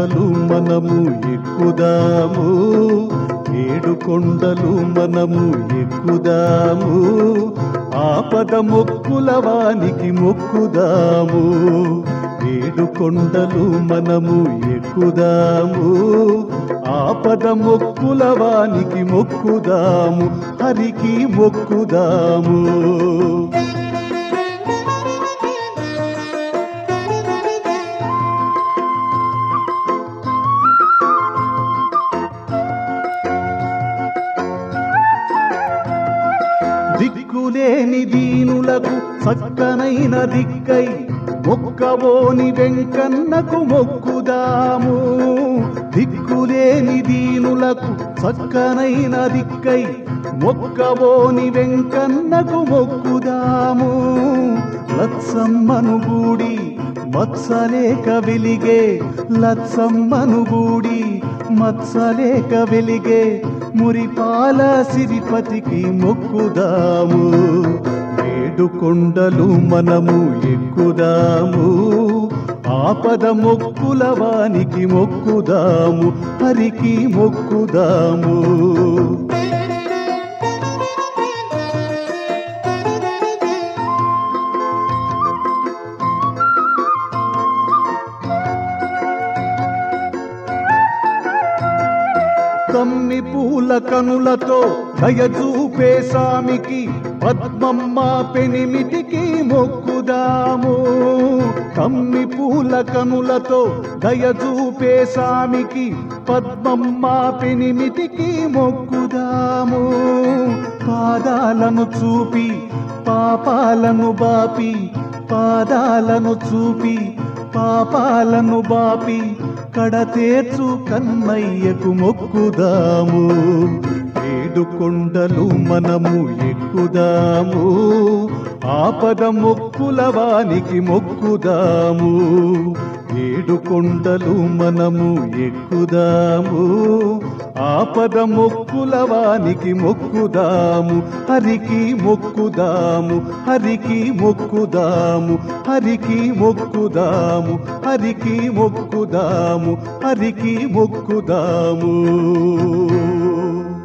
కొండలు మనము ఎక్కుదాము ఏడు కొండలు మనము ఎక్కుదాము ఆపద మొక్కుల వానికి మొక్కుదాము ఏడు కొండలు మనము ఎక్కుదాము ఆపద మొక్కుల వానికి మొక్కుదాము హరికి మొక్కుదాము దిక్కులేని దీనులకు చక్కనైన దిక్కై మొక్కవోని వెంకన్నకు మొక్కుదాము దిక్కులేని దీనులకు చక్కనైన దిక్కై మొక్కవోని వెంకన్నకు మొక్కుదాము లత్సమ్మను గూడి మత్సలేక వెలిగే లత్సమ్మను గూడి మత్సలేక వెలిగే మురిపాల సిరిపతికి మొక్కుదాము ఏడు కొండలు మనము ఎక్కుదాము ఆపద మొక్కుల వానికి మొక్కుదాము హరికి మొక్కుదాము తమ్మి పూల కనులతో దయచూపే సామికి పద్మమ్మ పెనిమిటికి మొక్కుదాము తమ్మి పూల కనులతో దయచూపే సామికి పద్మమ్మ పెనిమిటికి మొక్కుదాము పాదాలను చూపి పాపాలను బాపి పాదాలను చూపి పాపాలను బాపి కడతేర్చు కన్నయ్యకు మొక్కుదాము ఏడు కొండలు మనము ఎక్కుదాము ఆపద మొక్కుల వానికి మొక్కుదాము ఏడు కొండలు మనము ఎక్కుదాము ఆపద మొక్కుల వానికి మొక్కుదాము హరికి మొక్కుదాము హరికి మొక్కుదాము హరికి మొక్కుదాము హరికి మొక్కుదాము హరికి మొక్కుదాము